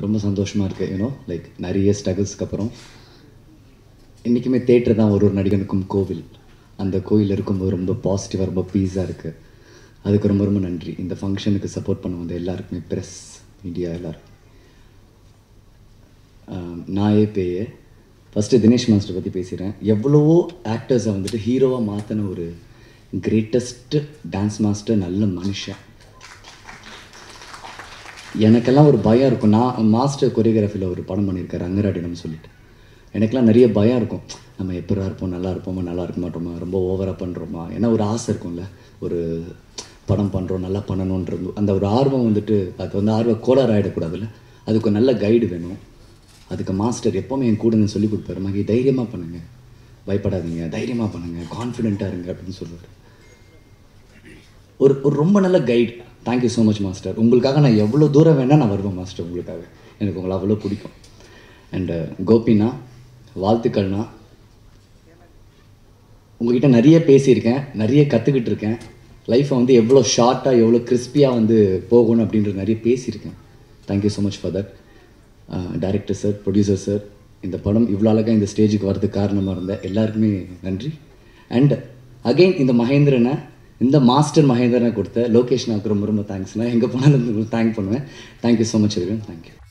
ரொம்ப சந்தோஷமாக இருக்குது யூனோ லைக் நிறைய ஸ்ட்ரகிள்ஸ்க்கு அப்புறம் இன்றைக்குமே தேட்டர் தான் ஒரு ஒரு நடிகனுக்கும் கோவில் அந்த கோயில் இருக்கும்போது ரொம்ப பாசிட்டிவாக ரொம்ப பீஸாக இருக்குது அதுக்கு ரொம்ப ரொம்ப நன்றி இந்த ஃபங்க்ஷனுக்கு சப்போர்ட் பண்ண வந்த எல்லாருக்குமே ப்ரெஸ் மீடியா எல்லாரும் ஆம், நாயே பேயே ஃபஸ்ட்டு தினேஷ் மாஸ்டர் பற்றி பேசுகிறேன் எவ்வளவோ ஆக்டர்ஸை வந்துட்டு ஹீரோவாக மாற்றின ஒரு கிரேட்டஸ்ட் டான்ஸ் மாஸ்டர் நல்ல மனுஷன் எனக்கெல்லாம் ஒரு பயம் இருக்கும் நான் மாஸ்டர் கொரியோகிராஃபியில் ஒரு படம் பண்ணியிருக்காரு அங்கராடினம் சொல்லிட்டு எனக்கெல்லாம் நிறைய பயம் இருக்கும் நம்ம எப்படா இருப்போம் நல்லா இருப்போமா நல்லா இருக்க மாட்டோமா ரொம்ப ஓவராக பண்ணுறோமா ஏன்னா ஒரு ஆசை இருக்கும்ல ஒரு படம் பண்ணுறோம் நல்லா பண்ணணுன்றது அந்த ஒரு ஆர்வம் வந்துட்டு அது வந்து ஆர்வ கோளாறு ஆகிடக்கூடாதுல்ல அதுக்கு ஒரு நல்ல கைடு வேணும் அதுக்கு மாஸ்டர் எப்போவுமே என் கூட சொல்லி கொடுப்பாரு மகி தைரியமாக பண்ணுங்க பயப்படாதீங்க தைரியமாக பண்ணுங்க கான்ஃபிடென்ட்டாக இருங்க அப்படின்னு சொல்லுவார் ஒரு ஒரு ரொம்ப நல்ல guide thank you so much master உங்களுக்காக நான் எவ்வளோ தூரம் வேணால் நான் வருவேன் மாஸ்டர் உங்களுக்காக எனக்கு உங்களை அவ்வளோ பிடிக்கும் அண்டு கோபினா வாழ்த்துக்கள்னா உங்ககிட்ட நிறைய பேசியிருக்கேன் நிறைய கற்றுக்கிட்டு இருக்கேன் லைஃப்பை வந்து எவ்வளோ ஷார்ட்டாக எவ்வளோ கிறிஸ்பியாக வந்து போகணும் அப்படின்றது நிறைய பேசியிருக்கேன் thank you so much for that director sir producer sir இந்த படம் இவ்வளோ அழகாக இந்த ஸ்டேஜுக்கு வரதுக்கு காரணமாக இருந்த எல்லாருக்குமே நன்றி அண்ட் அகைன் இந்த மகேந்திரனை இந்த மாஸ்டர் மகேந்திரனை கொடுத்த லோகேஷ்னாவுக்கு ரொம்ப ரொம்ப தேங்க்ஸ்னா எங்கே போனாலும் தேங்க் பண்ணுவேன் thank you so much every thank you